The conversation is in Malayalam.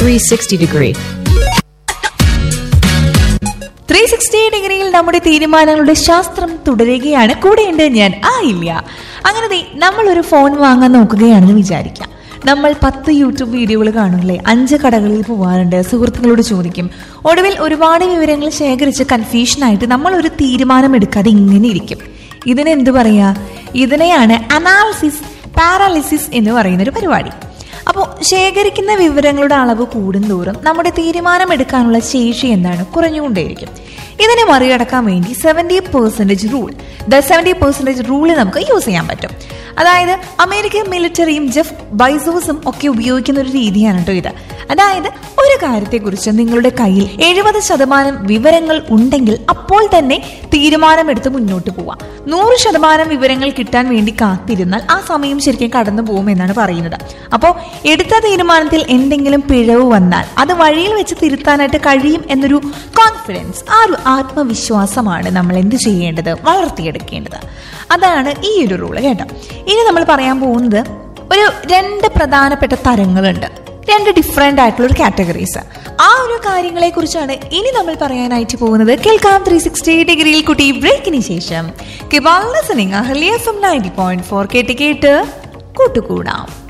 360 degree. ത്രീ സിക്സ്റ്റി ഡിഗ്രിയിൽ നമ്മുടെ തീരുമാനങ്ങളുടെ ശാസ്ത്രം തുടരുകയാണ് കൂടെയുണ്ട് ഞാൻ ആ ഇല്ല അങ്ങനെ ദേ നമ്മൾ ഒരു ഫോൺ വാങ്ങാൻ നോക്കുകയാണെന്ന് വിചാരിക്കാം നമ്മൾ പത്ത് യൂട്യൂബ് വീഡിയോകൾ കാണുമല്ലേ അഞ്ച് കടകളിൽ പോവാറുണ്ട് സുഹൃത്തുക്കളോട് ചോദിക്കും ഒടുവിൽ ഒരുപാട് വിവരങ്ങൾ ശേഖരിച്ച് കൺഫ്യൂഷനായിട്ട് നമ്മൾ ഒരു തീരുമാനം എടുക്കാതെ ഇങ്ങനെ ഇരിക്കും ഇതിന് എന്ത് പറയാ ഇതിനെയാണ് അനാലിസിസ് പാരാലിസിസ് എന്ന് പറയുന്ന ഒരു പരിപാടി അപ്പോൾ ശേഖരിക്കുന്ന വിവരങ്ങളുടെ അളവ് കൂടുന്തോറും നമ്മുടെ തീരുമാനമെടുക്കാനുള്ള ശേഷി എന്താണ് കുറഞ്ഞുകൊണ്ടേയിരിക്കും ഇതിനെ മറികടക്കാൻ വേണ്ടി seventy percentage rule the seventy percentage rule നമുക്ക് യൂസ് ചെയ്യാൻ പറ്റും അതായത് അമേരിക്കൻ മിലിറ്ററിയും ജെഫ് ബൈസോസും ഒക്കെ ഉപയോഗിക്കുന്ന ഒരു രീതിയാണ് കേട്ടോ ഇത് അതായത് ഒരു കാര്യത്തെക്കുറിച്ച് നിങ്ങളുടെ കയ്യിൽ എഴുപത് ശതമാനം വിവരങ്ങൾ ഉണ്ടെങ്കിൽ അപ്പോൾ തന്നെ തീരുമാനമെടുത്ത് മുന്നോട്ട് പോവാം നൂറ് ശതമാനം വിവരങ്ങൾ കിട്ടാൻ വേണ്ടി കാത്തിരുന്നാൽ ആ സമയം ശരിക്കും കടന്നു പോകുമെന്നാണ് പറയുന്നത് അപ്പോൾ എടുത്ത തീരുമാനത്തിൽ എന്തെങ്കിലും പിഴവ് വന്നാൽ അത് വഴിയിൽ വെച്ച് തിരുത്താനായിട്ട് കഴിയും എന്നൊരു കോൺഫിഡൻസ് ആ ഒരു ആത്മവിശ്വാസമാണ് നമ്മൾ എന്ത് ചെയ്യേണ്ടത് വളർത്തിയെടുക്കേണ്ടത് അതാണ് ഈ ഒരു റൂള് കേട്ടോ ഇനി നമ്മൾ പറയാൻ പോകുന്നത് ഒരു രണ്ട് പ്രധാനപ്പെട്ട തരങ്ങളുണ്ട് രണ്ട് ഡിഫറെന്റ് ആയിട്ടുള്ള ഒരു കാറ്റഗറീസ് ആ ഒരു കാര്യങ്ങളെ കുറിച്ചാണ് ഇനി നമ്മൾ പറയാനായിട്ട് പോകുന്നത് കേൾക്കാം ത്രീ സിക്സ്റ്റി ഡിഗ്രിയിൽ കുട്ടി ബ്രേക്കിന് ശേഷം കിബാൽ listening Ahalya F M ninety point four കേട്ട് കേട്ട് കൂട്ടുകൂടാം